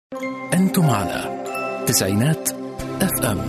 أنتم على تسعينات اف ام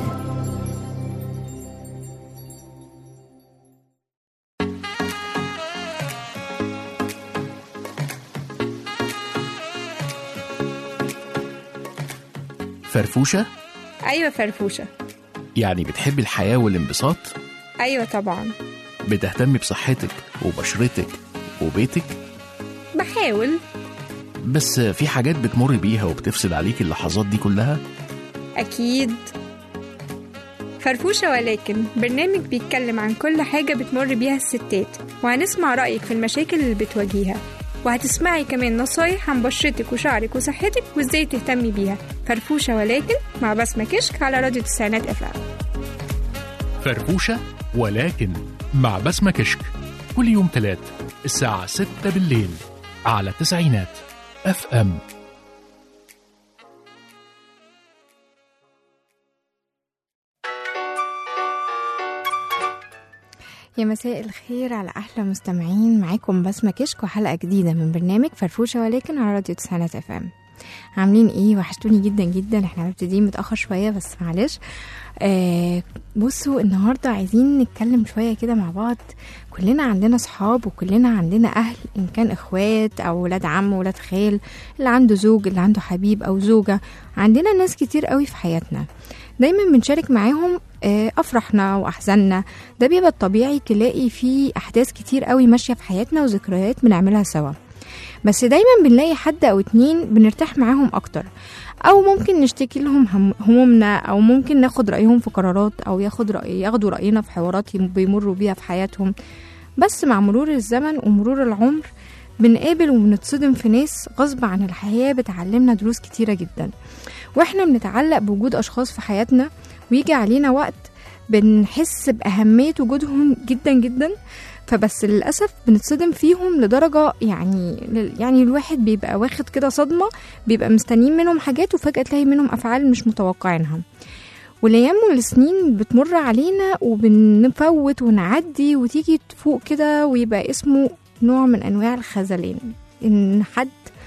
فرفوشة أيوة فرفوشة يعني بتحبي الحياة والانبساط أيوة طبعا بتهتمي بصحتك وبشرتك وبيتك بحاول بس في حاجات بتمر بيها وبتفسد عليك اللحظات دي كلها أكيد فرفوشة ولكن برنامج بيتكلم عن كل حاجة بتمر بيها الستات وهنسمع رأيك في المشاكل اللي بتواجهها وهتسمعي كمان نصايح عن بشرتك وشعرك وصحتك وازاي تهتمي بيها فرفوشة ولكن مع بسمة كشك على راديو تسعينات اف ام فرفوشة ولكن مع بسمة كشك كل يوم تلات الساعة ستة بالليل على تسعينات اف ام يا مساء الخير على احلى مستمعين معاكم بسمة كشك وحلقه جديده من برنامج فرفوشه ولكن على راديو تسعينات اف ام عاملين ايه وحشتوني جدا جدا احنا مبتدئين متاخر شويه بس معلش آه بصوا النهارده عايزين نتكلم شويه كده مع بعض كلنا عندنا صحاب وكلنا عندنا اهل ان كان اخوات او ولاد عم ولاد خال اللي عنده زوج اللي عنده حبيب او زوجه عندنا ناس كتير قوي في حياتنا دايما بنشارك معاهم آه، افراحنا واحزاننا ده بيبقى الطبيعي تلاقي فيه احداث كتير قوي ماشيه في حياتنا وذكريات بنعملها سوا بس دايما بنلاقي حد او اتنين بنرتاح معاهم اكتر او ممكن نشتكي لهم هم- همومنا او ممكن ناخد رايهم في قرارات او ياخد رأي ياخدوا راينا في حوارات يم- بيمروا بيها في حياتهم بس مع مرور الزمن ومرور العمر بنقابل وبنتصدم في ناس غصب عن الحياه بتعلمنا دروس كتيره جدا واحنا بنتعلق بوجود اشخاص في حياتنا ويجي علينا وقت بنحس بأهمية وجودهم جدا جدا فبس للأسف بنتصدم فيهم لدرجة يعني يعني الواحد بيبقى واخد كده صدمة بيبقى مستنيين منهم حاجات وفجأة تلاقي منهم أفعال مش متوقعينها والأيام والسنين بتمر علينا وبنفوت ونعدي وتيجي تفوق كده ويبقى اسمه نوع من أنواع الخذلان إن حد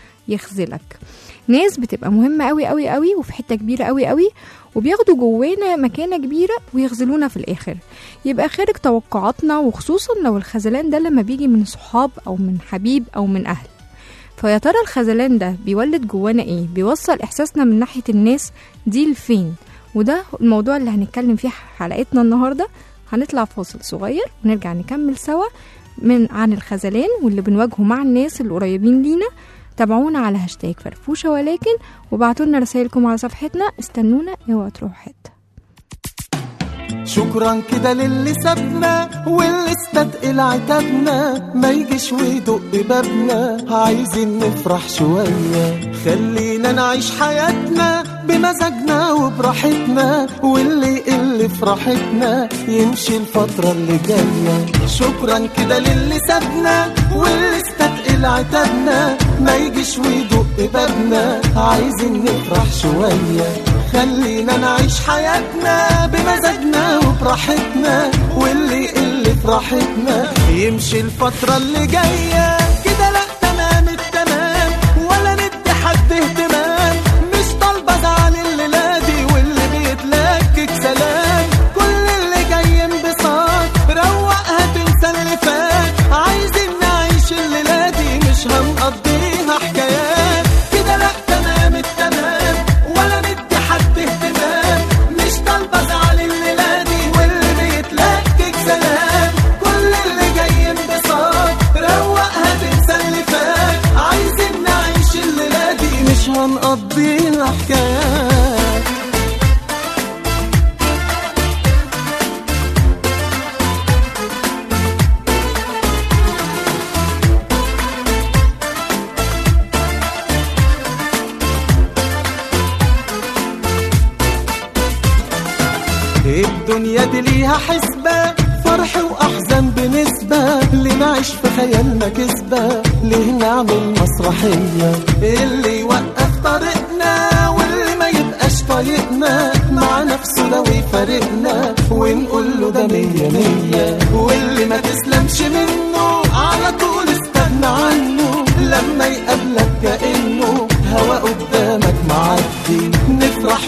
يخذلك ناس بتبقى مهمة قوي قوي قوي وفي حتة كبيرة قوي قوي وبياخدوا جوانا مكانة كبيرة ويخذلونا في الآخر يبقى خارج توقعاتنا وخصوصا لو الخذلان ده لما بيجي من صحاب أو من حبيب أو من أهل فيا ترى الخذلان ده بيولد جوانا ايه بيوصل احساسنا من ناحية الناس دي لفين وده الموضوع اللي هنتكلم فيه حلقتنا النهاردة هنطلع فاصل صغير ونرجع نكمل سوا من عن الخذلان واللي بنواجهه مع الناس القريبين لينا تابعونا على هاشتاج فرفوشة ولكن وبعتوا لنا رسائلكم على صفحتنا استنونا اوعوا تروحوا حتة شكرا كده للي سابنا واللي استثقل عتابنا ما يجيش ويدق بابنا عايزين نفرح شوية خلينا نعيش حياتنا بمزاجنا وبراحتنا واللي يقل في راحتنا يمشي الفترة اللي جاية شكرا كده للي سابنا واللي استثقل عتابنا ما يجيش ويدق بابنا عايزين نفرح شوية خلينا نعيش حياتنا بمزاجنا وبراحتنا واللي يقل في راحتنا يمشي الفترة اللي جاية كده لا تمام التمام ولا ندي حد اهتمام مش طالبة زعل الليلة دي واللي بيتلكك سلام كل اللي جاي انبساط روقها تنسى اللي فات عايزين نعيش الليلة دي مش هنقضيها حكايات كده لا تمام التمام ولا ندي حد اهتمام مش طالبة زعل الليلة دي واللي بيتلكك سلام كل اللي جاي انبساط روقها تنسى اللي فات عايزين نعيش الليلة دي مش هنقضيها حكايات الدنيا دي ليها حسبة فرح وأحزان بنسبة اللي نعيش في خيالنا كسبة ليه نعمل مسرحية اللي يوقف طريقنا واللي ما يبقاش طايقنا مع نفسه لو يفارقنا ونقول له ده مية مية واللي ما تسلمش منه على طول استغنى عنه لما يقابلك كأنه هوا قدامك معاك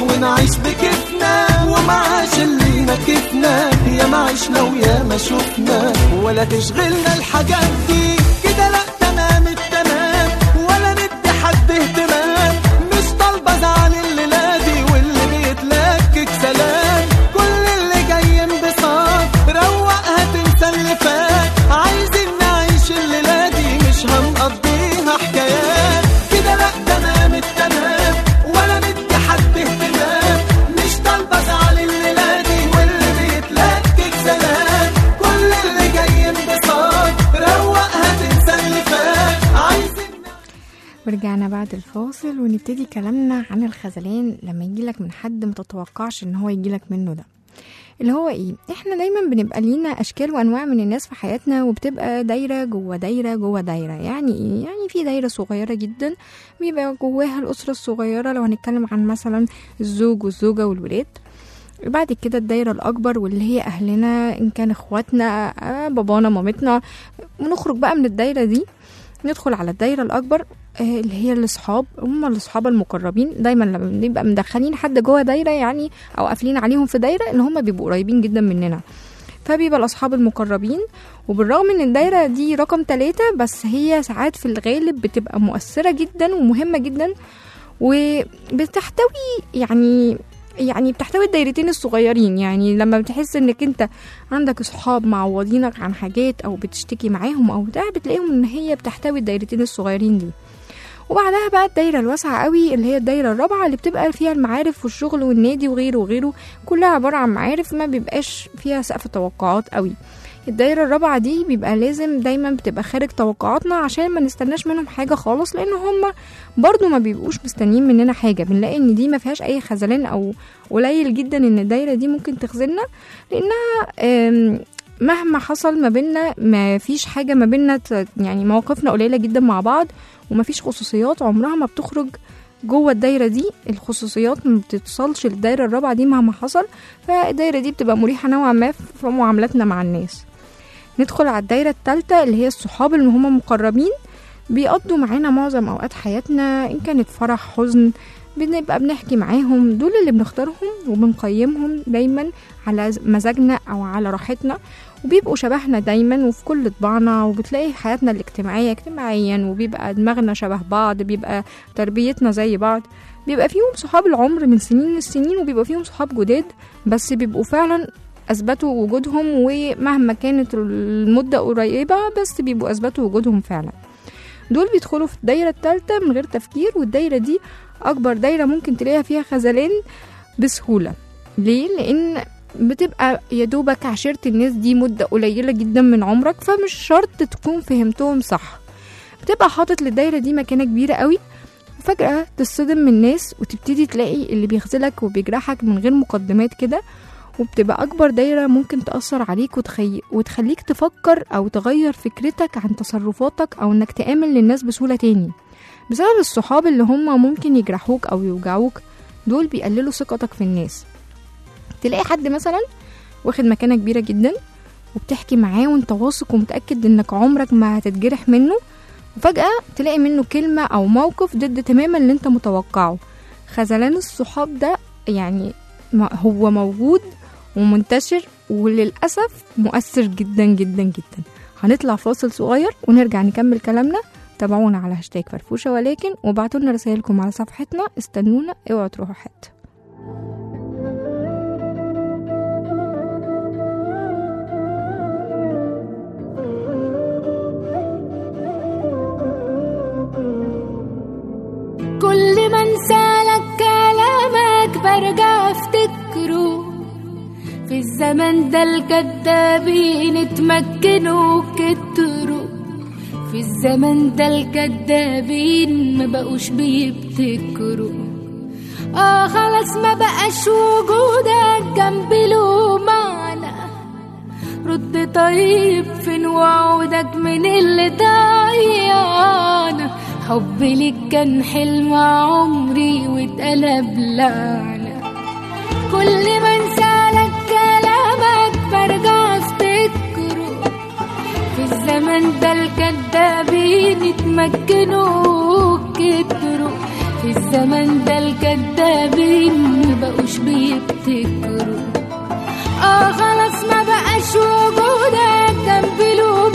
ونعيش بكيفنا ومعاش اللي نكفنا يا ما عشنا ويا ما شفنا ولا تشغلنا الحاجات دي كده لا تمام التمام ولا ندي حد اهتمام مش طالبة زعل الليلة دي واللي بيتلكك سلام كل اللي جاي انبساط روقها تنسى اللي فات عايزين نعيش الليلة دي مش هنقضيها حكايات كده لا تمام التمام ولا ندي حد اهتمام مش طالبة زعل الليلة دي واللي بيتلكك سلام كل اللي جاي انبساط روقها تنسى اللي فات عايزين ورجعنا بعد الفاصل ونبتدي كلامنا عن الخذلان لما يجيلك من حد ما تتوقعش ان هو يجيلك منه ده اللي هو ايه احنا دايما بنبقى لينا اشكال وانواع من الناس في حياتنا وبتبقى دايره جوه دايره جوه دايره يعني ايه يعني في دايره صغيره جدا بيبقى جواها الاسره الصغيره لو هنتكلم عن مثلا الزوج والزوجه والولاد بعد كده الدايرة الأكبر واللي هي أهلنا إن كان إخواتنا آه، بابانا مامتنا ونخرج بقى من الدايرة دي ندخل على الدايرة الأكبر آه، اللي هي الأصحاب هم الأصحاب المقربين دايما لما بنبقى مدخلين حد جوه دايرة يعني أو قافلين عليهم في دايرة إن هم بيبقوا قريبين جدا مننا فبيبقى الأصحاب المقربين وبالرغم إن الدايرة دي رقم ثلاثة بس هي ساعات في الغالب بتبقى مؤثرة جدا ومهمة جدا وبتحتوي يعني يعني بتحتوي الدايرتين الصغيرين يعني لما بتحس انك انت عندك صحاب معوضينك عن حاجات او بتشتكي معاهم او بتاع بتلاقيهم ان هي بتحتوي الدايرتين الصغيرين دي وبعدها بقى الدايرة الواسعة قوي اللي هي الدايرة الرابعة اللي بتبقى فيها المعارف والشغل والنادي وغيره وغيره كلها عبارة عن معارف ما بيبقاش فيها سقف توقعات قوي الدايرة الرابعة دي بيبقى لازم دايما بتبقى خارج توقعاتنا عشان ما نستناش منهم حاجة خالص لان هم برضو ما بيبقوش مستنيين مننا حاجة بنلاقي ان دي ما فيهاش اي خذلان او قليل جدا ان الدايرة دي ممكن تخذلنا لانها آم، مهما حصل ما بينا ما فيش حاجة ما بينا ت- يعني مواقفنا قليلة جدا مع بعض وما فيش خصوصيات عمرها ما بتخرج جوه الدايرة دي الخصوصيات ما بتتصلش للدايرة الرابعة دي مهما حصل فالدايرة دي بتبقى مريحة نوعا ما في معاملاتنا مع الناس ندخل على الدايرة التالتة اللي هي الصحاب اللي هم مقربين بيقضوا معانا معظم أوقات حياتنا إن كانت فرح حزن بنبقى بنحكي معاهم دول اللي بنختارهم وبنقيمهم دايما على مزاجنا أو على راحتنا وبيبقوا شبهنا دايما وفي كل طباعنا وبتلاقي حياتنا الاجتماعية اجتماعيا وبيبقى دماغنا شبه بعض بيبقى تربيتنا زي بعض بيبقى فيهم صحاب العمر من سنين للسنين وبيبقى فيهم صحاب جداد بس بيبقوا فعلا اثبتوا وجودهم ومهما كانت المده قريبه بس بيبقوا اثبتوا وجودهم فعلا دول بيدخلوا في الدايره الثالثه من غير تفكير والدايره دي اكبر دايره ممكن تلاقيها فيها خذلان بسهوله ليه لان بتبقى يا دوبك عشرت الناس دي مدة قليلة جدا من عمرك فمش شرط تكون فهمتهم صح بتبقى حاطط للدايرة دي مكانة كبيرة قوي وفجأة تصطدم من الناس وتبتدي تلاقي اللي بيخذلك وبيجرحك من غير مقدمات كده وبتبقى أكبر دايرة ممكن تأثر عليك وتخي... وتخليك تفكر أو تغير فكرتك عن تصرفاتك أو إنك تآمن للناس بسهولة تاني بسبب الصحاب اللي هم ممكن يجرحوك أو يوجعوك دول بيقللوا ثقتك في الناس تلاقي حد مثلا واخد مكانة كبيرة جدا وبتحكي معاه وانت واثق ومتأكد انك عمرك ما هتتجرح منه وفجأة تلاقي منه كلمة أو موقف ضد تماما اللي انت متوقعه خذلان الصحاب ده يعني ما- هو موجود ومنتشر وللأسف مؤثر جدا جدا جدا هنطلع فاصل صغير ونرجع نكمل كلامنا تابعونا على هاشتاج فرفوشة ولكن وابعتوا لنا رسائلكم على صفحتنا استنونا اوعوا تروحوا حتة كل ما انسالك كلامك برجع افتكره في الزمن ده الكدابين اتمكنوا كتروا في الزمن ده الكدابين ما بقوش بيبتكروا اه خلاص ما بقاش وجودك جنبي له معنى رد طيب فين وعودك من اللي ضيعنا حبي ليك كان حلم عمري واتقلب لعنة كل ما انسالك كلامك برجع افتكره في الزمن ده الكدابين اتمكنوا كتروا في في الزمن ده الكدابين مبقوش بيبتكروا اه خلاص ما بقاش وجودك جنبي له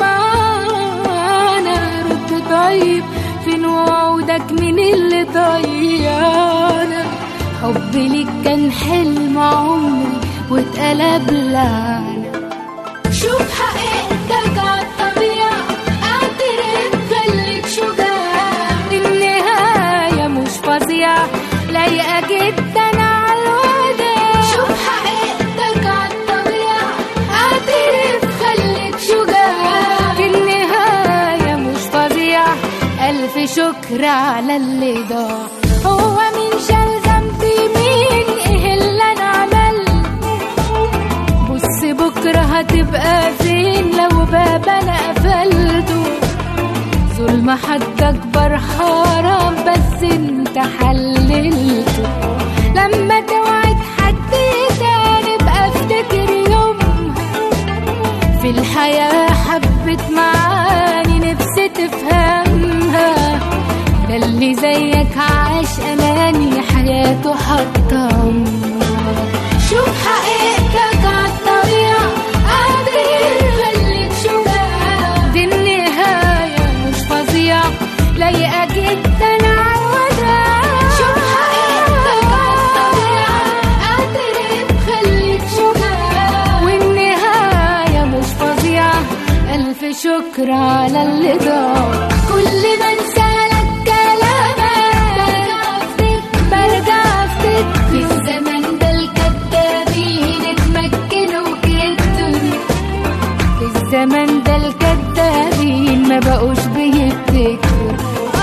معانا رد طيب فين وعودك من اللي ضيعنا حبي ليك كان حلم عمري واتقلب لعنة شوف حقيقتك عالطبيعة اعترف خليك شجاع النهاية مش فظيعة لايقة جدا عالوداع شوف حقيقتك عالطبيعة اعترف خليك شجاع النهاية مش فظيعة ألف شكر على اللي ضاع هو مين شال ذنبي مين ايه اللي انا عملته بص بكرة هتبقى فين لو باب انا قفلته ظلم حد اكبر حرام بس انت حللته لما توعد حد تاني بقى افتكر يومها في الحياة حبت معاني نفسي تفهمها ده اللي زيك عاش أناني حياته حطم شوف حقيقتك عالطبيعة قادر خليك شجاع دي النهاية مش فظيعة لايقة جدا عالوداع شوف حقيقتك عالطبيعة قادر خليك شجاع والنهاية مش فظيعة ألف شكر على اللي ضاع كل ما انسالك كلامك برجع افتك في الزمن ده الكدابين اتمكنوا كده في الزمن ده الكدابين ما بقوش بيفتكروا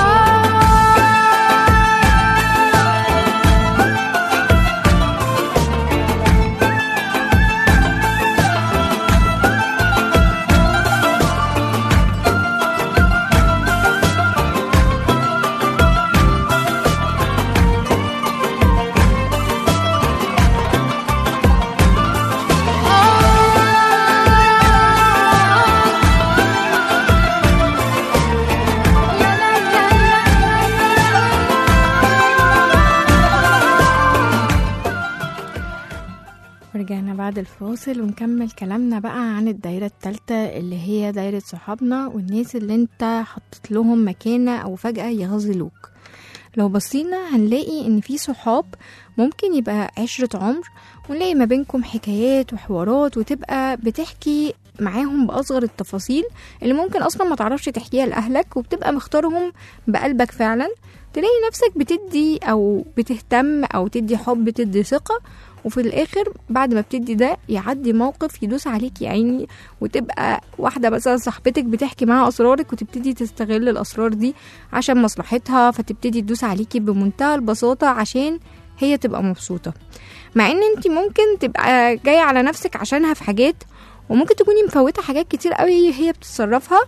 ورجعنا بعد الفاصل ونكمل كلامنا بقى عن الدايرة التالتة اللي هي دايرة صحابنا والناس اللي انت حطيت لهم مكانة او فجأة يغزلوك لو بصينا هنلاقي ان في صحاب ممكن يبقى عشرة عمر ونلاقي ما بينكم حكايات وحوارات وتبقى بتحكي معاهم بأصغر التفاصيل اللي ممكن أصلا ما تعرفش تحكيها لأهلك وبتبقى مختارهم بقلبك فعلا تلاقي نفسك بتدي أو بتهتم أو تدي حب تدي ثقة وفي الآخر بعد ما بتدي ده يعدي موقف يدوس عليك يا عيني وتبقى واحدة مثلا صاحبتك بتحكي معاها أسرارك وتبتدي تستغل الأسرار دي عشان مصلحتها فتبتدي تدوس عليكي بمنتهى البساطة عشان هي تبقى مبسوطة مع ان انت ممكن تبقى جاية على نفسك عشانها في حاجات وممكن تكوني مفوتة حاجات كتير قوي هي بتتصرفها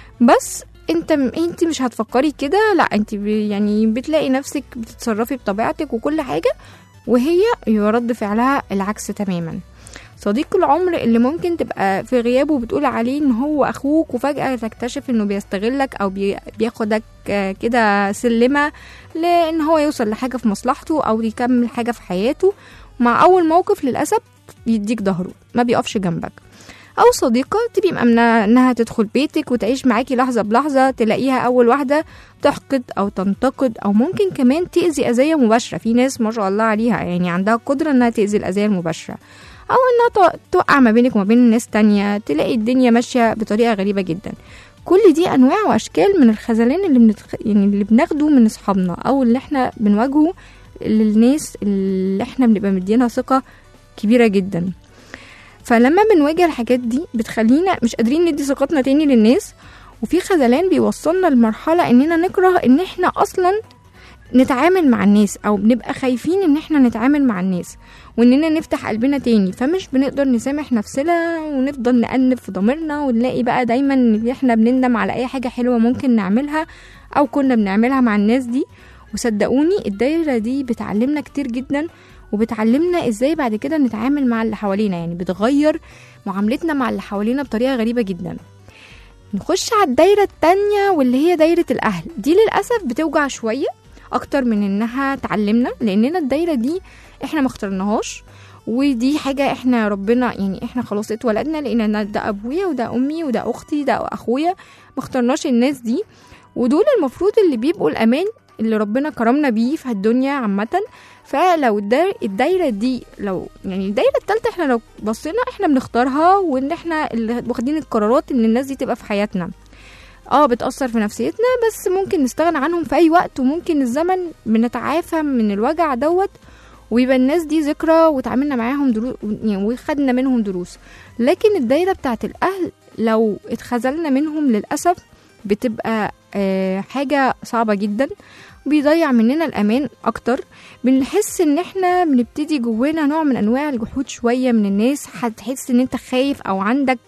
بس انت انت مش هتفكري كده لا انت ب- يعني بتلاقي نفسك بتتصرفي بطبيعتك وكل حاجة وهي يبقى رد فعلها العكس تماما صديق العمر اللي ممكن تبقى في غيابه بتقول عليه ان هو اخوك وفجأة تكتشف انه بيستغلك او بي- بياخدك آه، كده سلمة لان هو يوصل لحاجة في مصلحته او يكمل حاجة في حياته مع اول موقف للأسف يديك ظهره ما بيقفش جنبك او صديقة تبقي مأمنة انها تدخل بيتك وتعيش معاكي لحظة بلحظة تلاقيها اول واحدة تحقد او تنتقد او ممكن كمان تأذي اذية مباشرة في ناس ما شاء الله عليها يعني عندها قدرة انها تأذي الاذية المباشرة او انها تو- توقع ما بينك وما بين ناس تانية تلاقي الدنيا ماشية بطريقة غريبة جدا كل دي انواع واشكال من الخذلان اللي بنتخ... يعني اللي بناخده من اصحابنا او اللي احنا بنواجهه للناس اللي احنا بنبقى مدينها ثقة كبيرة جدا فلما بنواجه الحاجات دي بتخلينا مش قادرين ندي ثقتنا تاني للناس وفي خذلان بيوصلنا لمرحلة اننا نكره ان احنا اصلا نتعامل مع الناس او بنبقى خايفين ان احنا نتعامل مع الناس واننا نفتح قلبنا تاني فمش بنقدر نسامح نفسنا ونفضل نأنب في ضميرنا ونلاقي بقى دايما ان احنا بنندم على اي حاجة حلوة ممكن نعملها او كنا بنعملها مع الناس دي وصدقوني الدايرة دي بتعلمنا كتير جدا وبتعلمنا ازاي بعد كده نتعامل مع اللي حوالينا يعني بتغير معاملتنا مع اللي حوالينا بطريقة غريبة جدا نخش على الدايرة التانية واللي هي دايرة الأهل دي للأسف بتوجع شوية اكتر من انها تعلمنا لاننا الدايره دي احنا ما اخترناهاش ودي حاجة احنا ربنا يعني احنا خلاص اتولدنا لقينا إن ده ابويا وده امي وده اختي ده اخويا ما اخترناش الناس دي ودول المفروض اللي بيبقوا الامان اللي ربنا كرمنا بيه في الدنيا عامة فلو الدايرة, الدايرة دي لو يعني الدايرة التالتة احنا لو بصينا احنا بنختارها وان احنا اللي واخدين القرارات ان الناس دي تبقى في حياتنا اه بتأثر في نفسيتنا بس ممكن نستغنى عنهم في اي وقت وممكن الزمن بنتعافى من الوجع دوت ويبقى الناس دي ذكرى وتعاملنا معاهم دروس يعني وخدنا منهم دروس لكن الدايرة بتاعت الأهل لو اتخذلنا منهم للأسف بتبقى آه حاجة صعبة جدا بيضيع مننا الأمان أكتر بنحس إن إحنا بنبتدي جوانا نوع من أنواع الجحود شوية من الناس هتحس إن أنت خايف أو عندك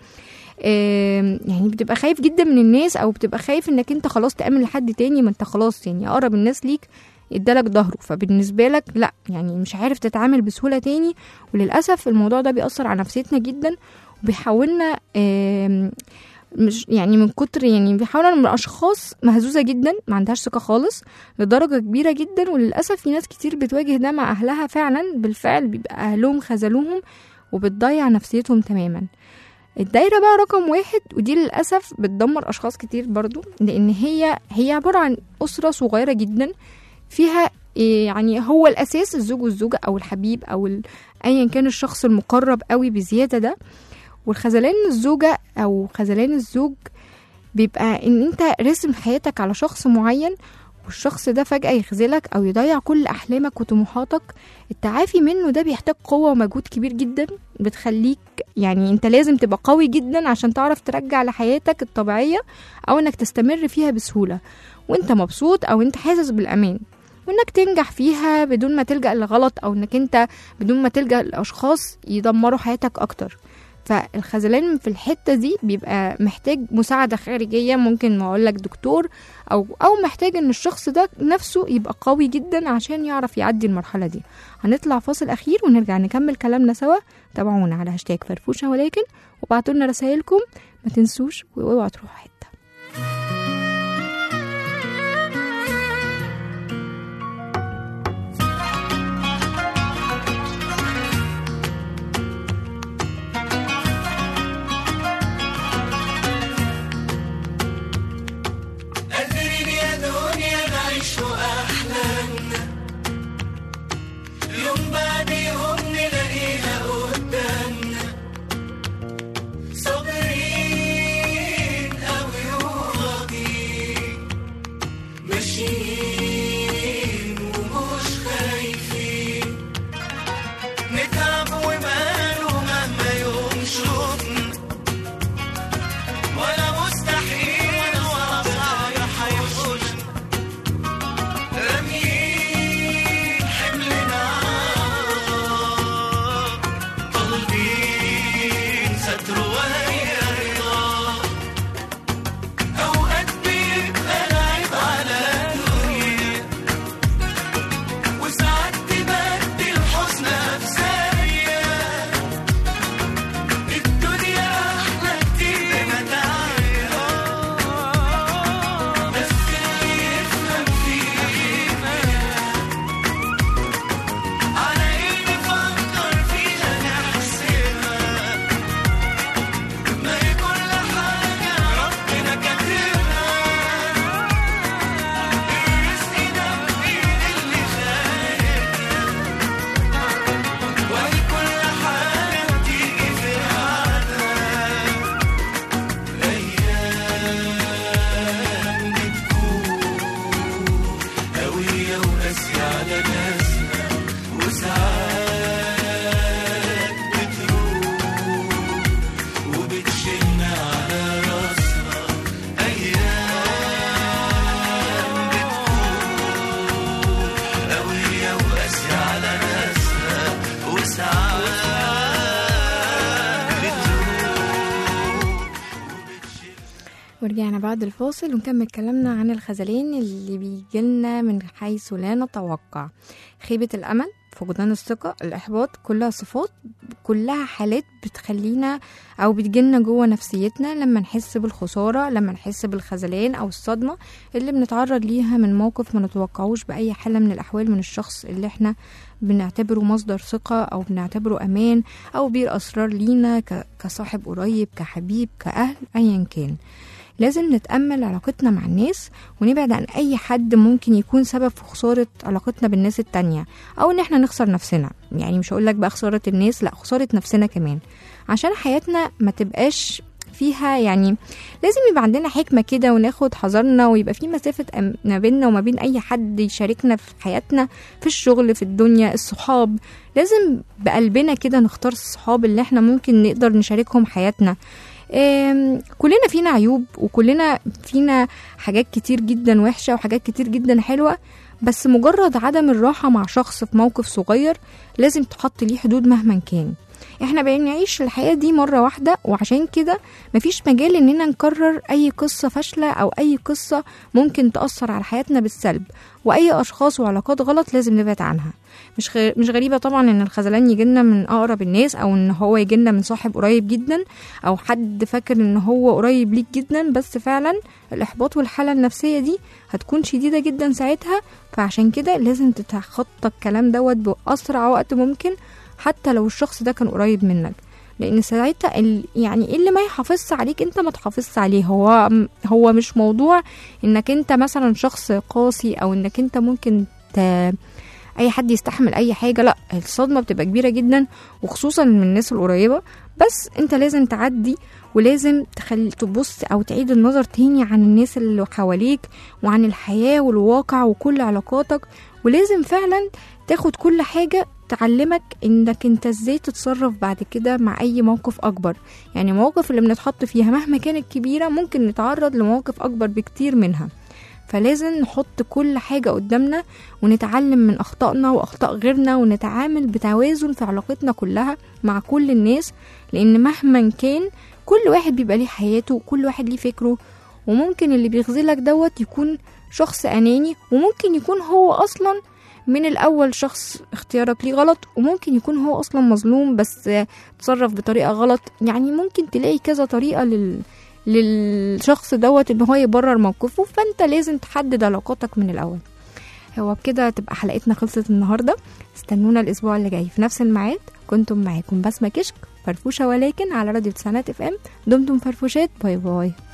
آه يعني بتبقى خايف جدا من الناس أو بتبقى خايف إنك أنت خلاص تأمن لحد تاني ما أنت خلاص يعني أقرب الناس ليك ادالك ظهره فبالنسبة لك لا يعني مش عارف تتعامل بسهولة تاني وللأسف الموضوع ده بيأثر على نفسيتنا جدا وبيحولنا آم، مش يعني من كتر يعني بيحولنا من أشخاص مهزوزة جدا ما عندهاش ثقة خالص لدرجة كبيرة جدا وللأسف في ناس كتير بتواجه ده مع أهلها فعلا بالفعل بيبقى أهلهم خذلوهم وبتضيع نفسيتهم تماما الدايرة بقى رقم واحد ودي للأسف بتدمر أشخاص كتير برضو لأن هي هي عبارة عن أسرة صغيرة جدا فيها إيه يعني هو الاساس الزوج والزوجه او الحبيب او ال- ايا كان الشخص المقرب قوي بزياده ده والخذلان الزوجه او خذلان الزوج بيبقى ان انت راسم حياتك على شخص معين والشخص ده فجأة يخذلك أو يضيع كل أحلامك وطموحاتك التعافي منه ده بيحتاج قوة ومجهود كبير جدا بتخليك يعني انت لازم تبقى قوي جدا عشان تعرف ترجع لحياتك الطبيعية أو انك تستمر فيها بسهولة وانت مبسوط أو انت حاسس بالأمان وانك تنجح فيها بدون ما تلجأ لغلط او انك انت بدون ما تلجأ لاشخاص يدمروا حياتك اكتر فالخذلان في الحته دي بيبقى محتاج مساعده خارجيه ممكن ما اقول لك دكتور او او محتاج ان الشخص ده نفسه يبقى قوي جدا عشان يعرف يعدي المرحله دي هنطلع فاصل اخير ونرجع نكمل كلامنا سوا تابعونا على هاشتاج فرفوشه ولكن وابعتوا لنا رسايلكم ما تنسوش واوعوا تروحوا حته قادرين يا دنيا نعيش أحلامنا يوم بعد يوم نلاقيها قدامنا صابرين أوي وراضيين ماشيين ومش خايفين نتعب وماله مهما يوم شوفنا ولا مستحيل ولا صايح هيحوشنا راميين حملنا طالبين ستر وهي رضا أوقات بيبقى العيب على الدنيا وساعات تبدل حزنها بثانية الدنيا أحلى كتير متاعها بس اللي يفهم فينا على إيه نفكر فيها نحسبها ما هي كل حاجة ربنا كاتبها الرزق ده بإيد اللي خالقها وهي كل حاجة بتيجي في ميعادها أيام بتكون قوية وقاسية على ناسنا وساعات بتروح وبتشيلنا على راسنا أيام بتكون قوية وقاسية على ناسنا وساعات بتروح ورجعنا بعد الفاصل ونكمل كلامنا عن الخذلان اللي بيجيلنا من حيث لا نتوقع خيبة الأمل فقدان الثقة الإحباط كلها صفات كلها حالات بتخلينا أو بتجيلنا جوه نفسيتنا لما نحس بالخسارة لما نحس بالخذلان أو الصدمة اللي بنتعرض ليها من موقف ما نتوقعوش بأي حالة من الأحوال من الشخص اللي احنا بنعتبره مصدر ثقة أو بنعتبره أمان أو بير أسرار لينا ك- كصاحب قريب كحبيب كأهل أيا كان لازم نتأمل علاقتنا مع الناس ونبعد عن أي حد ممكن يكون سبب في خسارة علاقتنا بالناس التانية أو إن احنا نخسر نفسنا يعني مش هقولك بقى خسارة الناس لأ خسارة نفسنا كمان عشان حياتنا ما تبقاش فيها يعني لازم يبقى عندنا حكمة كده وناخد حذرنا ويبقى في مسافة أم- ما بيننا وما بين أي حد يشاركنا في حياتنا في الشغل في الدنيا الصحاب لازم بقلبنا كده نختار الصحاب اللي احنا ممكن نقدر نشاركهم حياتنا آم، كلنا فينا عيوب وكلنا فينا حاجات كتير جدا وحشة وحاجات كتير جدا حلوة بس مجرد عدم الراحة مع شخص في موقف صغير لازم تحط ليه حدود مهما كان احنا بنعيش الحياة دي مرة واحدة وعشان كده مفيش مجال اننا نكرر اي قصة فاشلة او اي قصة ممكن تأثر على حياتنا بالسلب واي اشخاص وعلاقات غلط لازم نبعد عنها مش غ... مش غريبة طبعا ان الخذلان يجيلنا من اقرب الناس او ان هو يجيلنا من صاحب قريب جدا او حد فاكر ان هو قريب ليك جدا بس فعلا الاحباط والحالة النفسية دي هتكون شديدة جدا ساعتها فعشان كده لازم تتخطى الكلام دوت بأسرع وقت ممكن حتى لو الشخص ده كان قريب منك لان ساعتها ال... يعني اللي ما يحافظش عليك انت ما تحافظش عليه هو هو مش موضوع انك انت مثلا شخص قاسي او انك انت ممكن ت... اي حد يستحمل اي حاجه لا الصدمه بتبقى كبيره جدا وخصوصا من الناس القريبه بس انت لازم تعدي ولازم تخلي تبص او تعيد النظر تاني عن الناس اللي حواليك وعن الحياه والواقع وكل علاقاتك ولازم فعلا تاخد كل حاجه تعلمك انك انت ازاي تتصرف بعد كده مع اي موقف اكبر يعني مواقف اللي بنتحط فيها مهما كانت كبيره ممكن نتعرض لمواقف اكبر بكتير منها فلازم نحط كل حاجة قدامنا ونتعلم من أخطائنا وأخطاء غيرنا ونتعامل بتوازن في علاقتنا كلها مع كل الناس لأن مهما كان كل واحد بيبقى ليه حياته وكل واحد ليه فكره وممكن اللي بيخذلك دوت يكون شخص أناني وممكن يكون هو أصلا من الأول شخص اختيارك ليه غلط وممكن يكون هو أصلا مظلوم بس تصرف بطريقة غلط يعني ممكن تلاقي كذا طريقة لل للشخص دوت ان هو يبرر موقفه فانت لازم تحدد علاقاتك من الاول هو بكده تبقى حلقتنا خلصت النهارده استنونا الاسبوع اللي جاي في نفس الميعاد كنتم معاكم بسمة كشك فرفوشة ولكن على راديو تسعينات اف ام دمتم فرفوشات باي باي